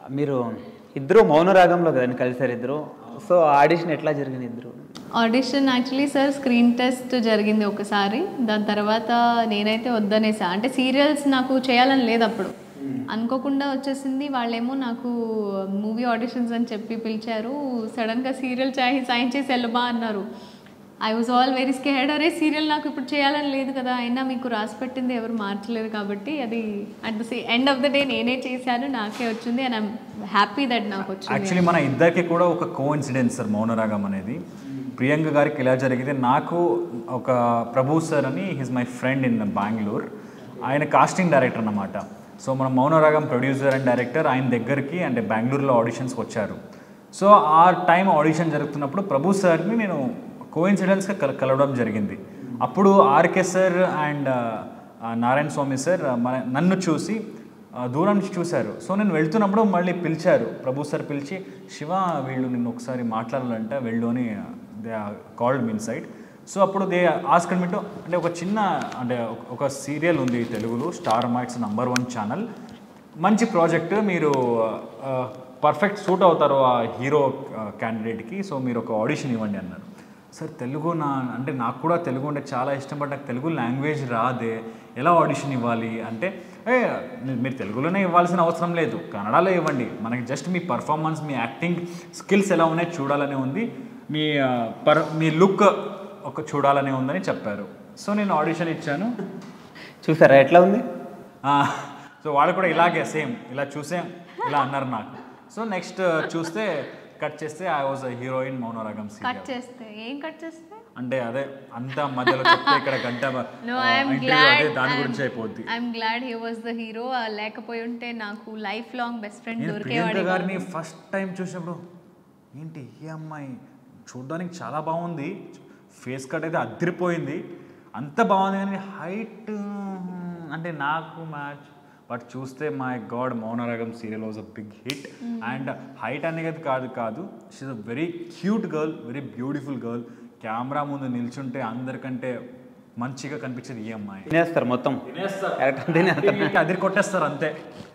మీరు ఇద్దరు మౌనరాగంలో కదండి కలిసారు ఇద్దరు సో ఆడిషన్ ఎట్లా జరిగింది ఇద్దరు audition actually sir screen test జరిగింది ఒకసారి దాని తర్వాత నేనైతే వద్దనేసా అంటే సీరియల్స్ నాకు చేయాలని లేదు అప్పుడు అనుకోకుండా వచ్చేసింది వాళ్ళేమో నాకు మూవీ ఆడిషన్స్ అని చెప్పి పిలిచారు సడన్గా సీరియల్ చాయి సైన్ చేసి వెళ్ళబా అన్నారు I was all very scared అరే సీరియల్ నాకు ఇప్పుడు చేయాలని లేదు కదా అయినా మీకు రాసి పెట్టింది ఎవరు మార్చలేదు కాబట్టి అది at the say end of the day నేనే చేశాను నాకే వచ్చింది అండ్ ఐమ్ హ్యాపీ దట్ నాకు వచ్చింది యాక్చువల్లీ మన ఇద్దరికి కూడా ఒక కో ఇన్సిడెన్స్ సార్ మౌనరాగం అనేది ప్రియాంక గారికి ఇలా జరిగితే నాకు ఒక ప్రభు సార్ అని his my friend in Bengaluru ఆయన కాస్టింగ్ డైరెక్టర్ అన్నమాట సో మన మౌనరాగం ప్రొడ్యూసర్ అండ్ డైరెక్టర్ ఆయన దగ్గరికి అంటే బెంగళూరులో ఆడిషన్స్కి వచ్చారు సో ఆ టైం ఆడిషన్ జరుగుతున్నప్పుడు ప్రభు సార్ని నేను కోఇన్సిడెన్స్గా కల కలవడం జరిగింది అప్పుడు RK sir and Narayana Swamy sir మన నన్ను చూసి ఆ, దూరం నుంచి చూశారు సో నేను వెళ్తున్నప్పుడు మళ్ళీ పిలిచారు ప్రభు సార్ పిలిచి శివ వీళ్ళు నిన్ను ఒకసారి మాట్లాడాలంటే వెళ్ళు అని they called me in side so అప్పుడు దే ఆస్కడ్ మీట్ అంటే ఒక చిన్న అంటే ఒక- ఒక సీరియల్ ఉంది తెలుగులో Star Max number one channel మంచి ప్రాజెక్ట్ మీరు పర్ఫెక్ట్ సూట్ అవుతారు ఆ హీరో క్యాండిడేట్కి సో మీరు ఒక ఆడిషన్ ఇవ్వండి అన్నారు సార్ తెలుగు నా అంటే నాకు కూడా తెలుగు అంటే చాలా ఇష్టం బట్ నాకు తెలుగు లాంగ్వేజ్ రాదే ఎలా ఆడిషన్ ఇవ్వాలి అంటే ఏ మీరు తెలుగులోనే ఇవ్వాల్సిన అవసరం లేదు కన్నడలో ఇవ్వండి మనకి జస్ట్ మీ పర్ఫార్మెన్స్ మీ యాక్టింగ్ స్కిల్స్ ఎలా ఉన్నాయో చూడాలనే ఉంది మీ ఆ, పర్ మీ లుక్ ఒక చూడాలనే ఉందని చెప్పారు సో నేను ఆడిషన్ ఇచ్చాను చూసారా ఎట్లా ఉంది ఆ, సో వాళ్ళు కూడా ఇలాగే సేమ్ ఇలా చూసే ఇలా అన్నారు నాకు సో నెక్స్ట్ చూస్తే కట్ చేస్తే I was heroine Mounaragam cut serial చేస్తే ఏం కట్ చేస్తే అంటే అదే అంతా మధ్యలో చెప్తే ఇక్కడ గంట నో ఆ, ఐఎమ్ interview గ్లాడ్ అదే దాని గురించి అయిపోద్ది I'm glad he was the hero లేకపోయి ఉంటే నాకు లైఫ్ లాంగ్ బెస్ట్ ఫ్రెండ్ నేను దొరికేవాడు ప్రియాంక గారిని ఫస్ట్ టైం చూసినప్పుడు ఏంటి ఈ అమ్మాయి చూడడానికి చాలా బాగుంది ఫేస్ కట్ అయితే అదిరిపోయింది అంత బాగుంది కానీ హైట్ అంటే నాకు మ్యాచ్ బట్ చూస్తే my god Mounaragam serial was a big hit and height అనేది కాదు కాదు she's a very cute girl very beautiful girl camera ముందు నిల్చుంటే అందరికంటే మంచిగా కనిపించేది ఈ అమ్మాయి తినేస్తారు మొత్తం Correct, తినేస్తారు అదిరి కొట్టేస్తారు అంతే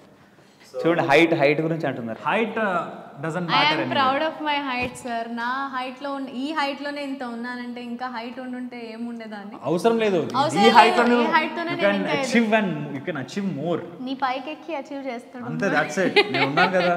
చూడండి హైట్ హైట్ గురించి అంటున్నారు height doesn't matter I'm proud of my height sir నా height లో ఉన్న ఈ height లోనే ఇంత ఉన్నానంటే ఇంకా హైట్ ఉండుంటే ఏముండేదాన్ని అవసరం లేదు అవసరం ఈ హైట్ లేదు. ఈ height తోనే యూ నేను కెన్ ఇంకా achieve and you can achieve more నీ పైకి ఎక్కి అచీవ్ చేస్తాడు అంతే దట్స్ ఇట్ నేను ఉన్నాను కదా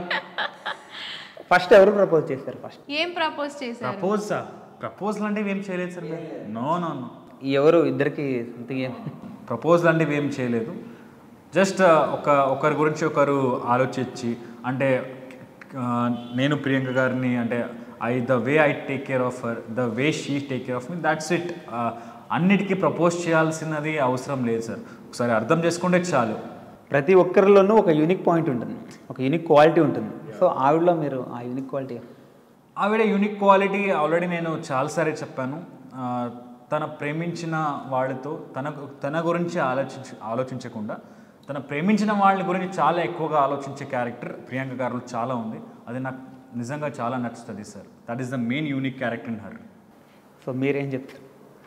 ఫస్ట్ ఎవరు ప్రపోజ్ చేస్తారు ఫస్ట్ ఏం ప్రపోజ్ చేశారు ప్రపోజ్ ప్రపోజ్ లాంటివి ఏం చేయలేదు సార్ నో నో నో ఎవరు ఇద్దరికి సంథింగ్ ఏం ప్రపోజ్ లాంటివి ఏం చేయలేదు జస్ట్ ఒక ఒకరి గురించి ఒకరు ఆలోచించి అంటే ఆ, నేను ప్రియాంక గారిని అంటే I the way I take care of her the way she take care of me that's it అన్నిటికీ ప్రపోజ్ చేయాల్సినది అవసరం లేదు సార్ ఒకసారి అర్థం చేసుకుంటే చాలు ప్రతి ఒక్కరిలోనూ ఒక యూనిక్ పాయింట్ ఉంటుంది ఒక యూనిక్ క్వాలిటీ ఉంటుంది సో ఆవిడలో మీరు ఆ యూనిక్ క్వాలిటీ ఆవిడ యూనిక్ క్వాలిటీ ఆల్రెడీ నేను చాలాసారి చెప్పాను ఆ, తన ప్రేమించిన వాళ్ళతో తన తన గురించి ఆలోచించ ఆలోచించకుండా తన ప్రేమించిన వాళ్ళ గురించి చాలా ఎక్కువగా ఆలోచించే క్యారెక్టర్ ప్రియాంక గారిలో చాలా ఉంది అది నాకు నిజంగా చాలా నచ్చుతుంది sir that is the main unique character in her so మీరేం చెప్తారు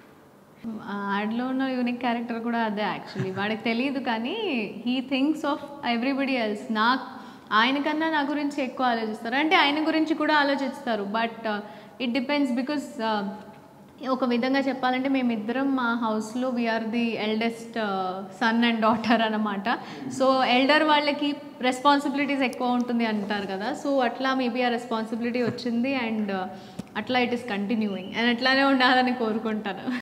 యాడ్లో ఉన్న యూనిక్ క్యారెక్టర్ కూడా అదే యాక్చువల్లీ వాడికి తెలియదు కానీ he thinks of everybody else నా ఆయనకన్నా నా గురించి ఎక్కువ ఆలోచిస్తారు అంటే ఆయన గురించి కూడా ఆలోచిస్తారు బట్ ఇట్ డిపెండ్స్ బికాస్ ఒక విధంగా చెప్పాలంటే మేమిద్దరం మా హౌస్లో we are the eldest son and daughter అన్నమాట సో ఎల్డర్ వాళ్ళకి రెస్పాన్సిబిలిటీస్ ఎక్కువ ఉంటుంది అంటారు కదా సో అట్లా మేబీ ఆ రెస్పాన్సిబిలిటీ వచ్చింది అండ్ అట్లా ఇట్ ఈస్ కంటిన్యూయింగ్ అండ్ అట్లానే ఉండాలని కోరుకుంటాను